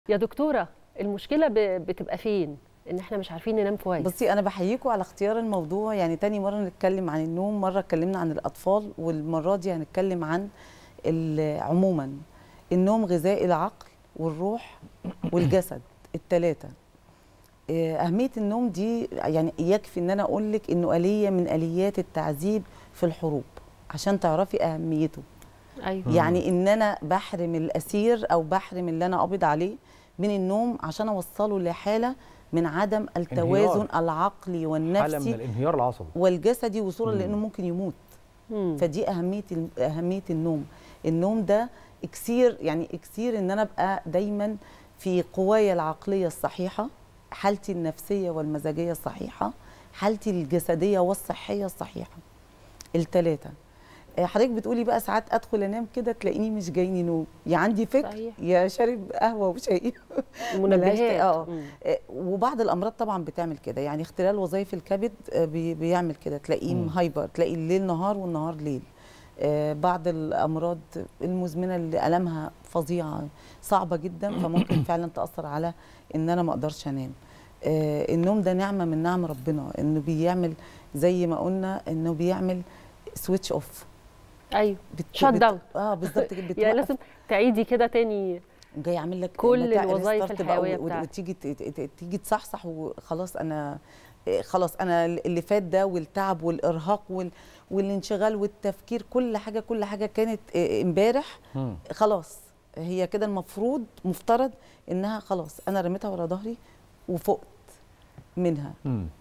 يا دكتوره المشكله ب- بتبقى فين ان احنا مش عارفين ننام كويس بصي انا بحييكم على اختيار الموضوع يعني تاني مره نتكلم عن النوم مره اتكلمنا عن الاطفال والمره دي هنتكلم عن ال- عموما النوم غذاء العقل والروح والجسد الثلاثه اهميه النوم دي يعني يكفي ان انا اقول لك انه اليه من اليات التعذيب في الحروب عشان تعرفي اهميته ايوه يعني ان انا بحرم الاسير او بحرم اللي انا قابض عليه من النوم عشان اوصله لحاله من عدم التوازن العقلي حاله من والنفسي الانهيار العصبي والجسدي وصولا مم. لانه ممكن يموت مم. فدي اهميه ال- اهميه النوم النوم ده اكسير يعني اكسير ان انا ابقى دايما في قوايا العقليه الصحيحه حالتي النفسيه والمزاجيه الصحيحه حالتي الجسديه والصحيه الصحيحه الثلاثه حضرتك بتقولي بقى ساعات ادخل انام كده تلاقيني مش جايني نوم يا عندي فكر صحيح. يا شارب قهوه وشاي منبهات اه مم. آه، وبعض الامراض طبعا بتعمل كده يعني اختلال وظائف الكبد آه، بي- بيعمل كده تلاقيه مم. هايبر تلاقي الليل نهار والنهار ليل آه، بعض الامراض المزمنه اللي المها فظيعه صعبه جدا فممكن فعلا تاثر على ان انا ما اقدرش انام آه، النوم ده نعمه من نعم ربنا انه بيعمل زي ما قلنا انه بيعمل سويتش اوف ايوه بت... Shut بت- down. اه بالظبط كده يعني بتوقف لازم تعيدي كده تاني جاي عامل لك كل بتاع الوظائف restart بقى الحيوية و- و- بتاعتك. وتيجي ت- ت- ت- تيجي تصحصح وخلاص انا إيه، خلاص انا اللي فات ده والتعب والارهاق وال والانشغال والتفكير كل حاجه كل حاجه كانت إيه، امبارح مم. خلاص هي كده المفروض مفترض انها خلاص انا رميتها ورا ظهري وفقت منها مم.